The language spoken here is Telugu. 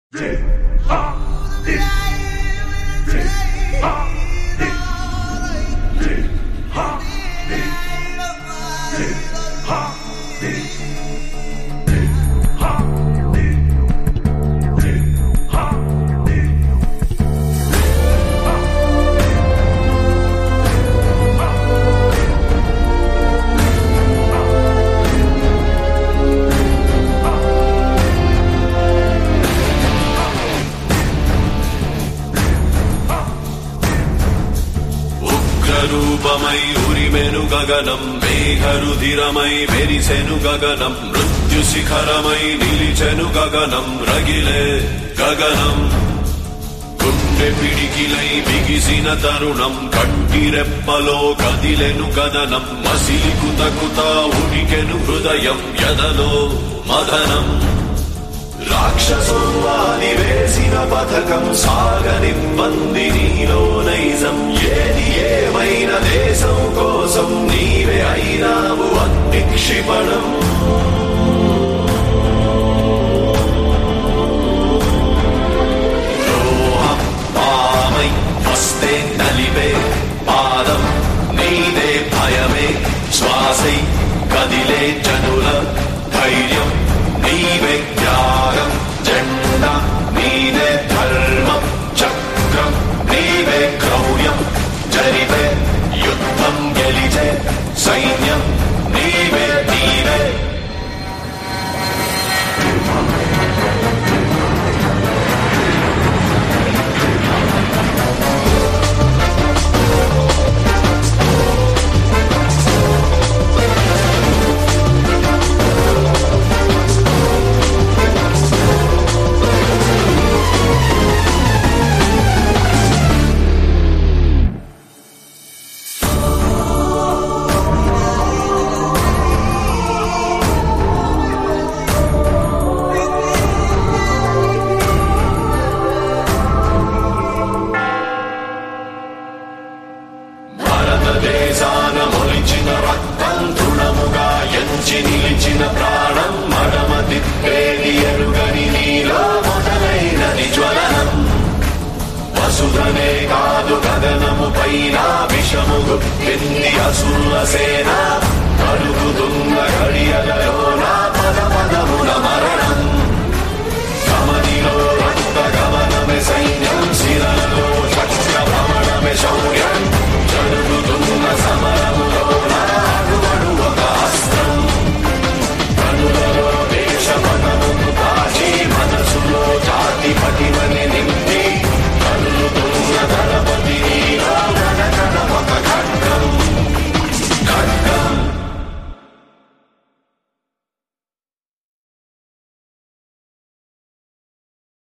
ఉగ్రరూపమై ఉరిమెను గగనం మేఘరుధిరమై మెరిసెను గగనం మృత్యు శిఖరమై నిలిచెను గగనం రగిలే గగనం గుండె పిడికిలై బిగిసిన తరుణం కంటిరెప్పలో కదిలెను కదనం మసిలి కుత కుత ఉడికెను హృదయం ఎదలో మదనం రాక్షసోవాది వేసిన పథకం సాగనిబ్బంది నీలో నైజం ఏది ఏమైన దేశం కోసం నీవే అయినావు అగ్ని క్షిపణం ద్రోహం పామై వస్తే నలిపే పాదం నీదే భయమే శ్వాసై కదిలే జనుల ధైర్యం నీవే త్యాగం జెండా నీదే ధర్మం చక్రం నీవే క్రౌర్యం జరిపే యుద్ధం గెలిచే సైన్యం నీవే నీవే భారతదేశాన మొలిచిన రక్తం తృణముగా ఎంచి నిలిచిన ప్రాణం మడమ తిప్పేది ఎరుగని నీలో మొదలైనది జ్వలనం వసుధనే కాదు గగనము పైన విషము గుప్పింది అసుర సేన కలుగుతున్న గడియలలోన